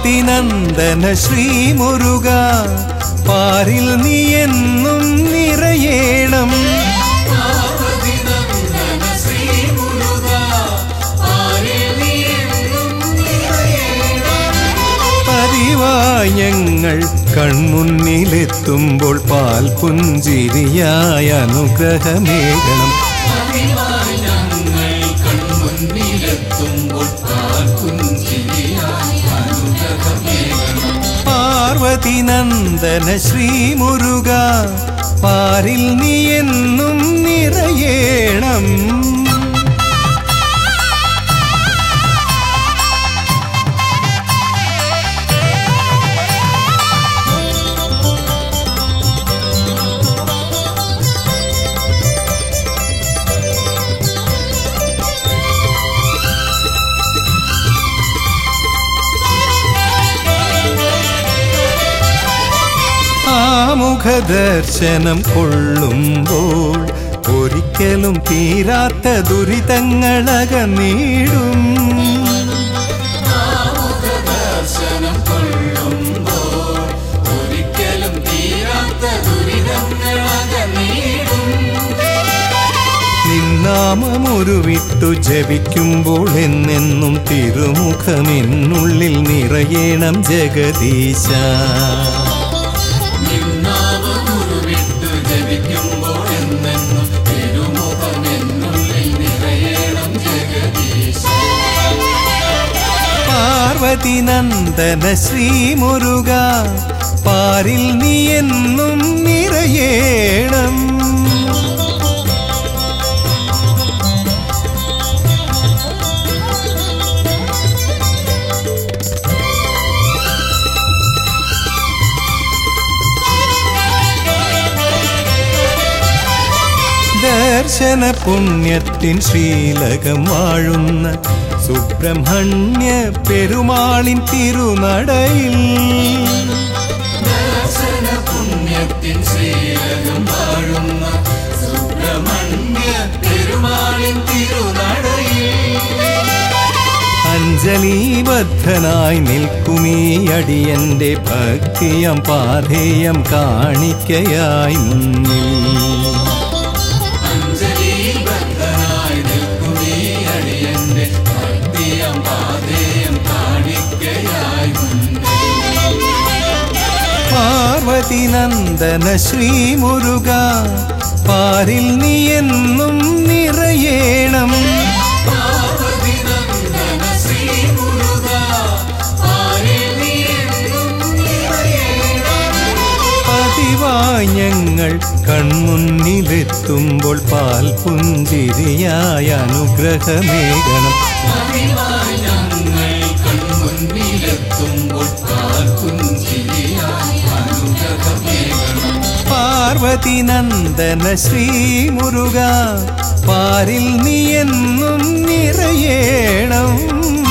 പാർവതി നന്ദന ശ്രീമുരുക പാരിൽ നീ എന്നും നിറയേണം പതിവായി ഞങ്ങൾ കൺമുന്നിലെത്തുമ്പോൾ പാൽ പുഞ്ചിരിയായ അനുഗ്രഹമേകണം പാർവതി നന്ദന ശ്രീമുരുക പാരിൽ നീ എന്നും നിറയേണം ആമുഖദർശനം കൊള്ളുമ്പോൾ ഒരിക്കലും തീരാത്ത ദുരിതങ്ങളകന്നീടും നിന്നാമമൊരുവിട്ടു ജപിക്കുമ്പോൾ എന്നെന്നും തിരുമുഖമെന്നുള്ളിൽ നിറയണം ജഗദീശ പാർവതി നന്ദന ശ്രീമുരുക പാരിൽ നീ എന്നും നിറയേണം ദർശന പുണ്യത്തിൻ ശ്രീലകം വാഴുന്ന സുബ്രഹ്മണ്യ പെരുമാളിൻ തിരുനടയിൽ അഞ്ജലീബദ്ധനായി നിൽക്കുമീ അടിയന്റെ ഭക്തിയം പാധേയം കാണിക്കയായി മുന്നിൽ പാർവതി നന്ദന ശ്രീമുരുക പാരിൽ നീ എന്നും നിറയേണം പതിവായി ഞങ്ങൾ കൺമുന്നിലെത്തുമ്പോൾ പാൽ പുഞ്ചിരിയായ അനുഗ്രഹമേകണം പാർവതി നന്ദന ശ്രീമുരുക പാരിൽ നീ എന്നും നിറയേണം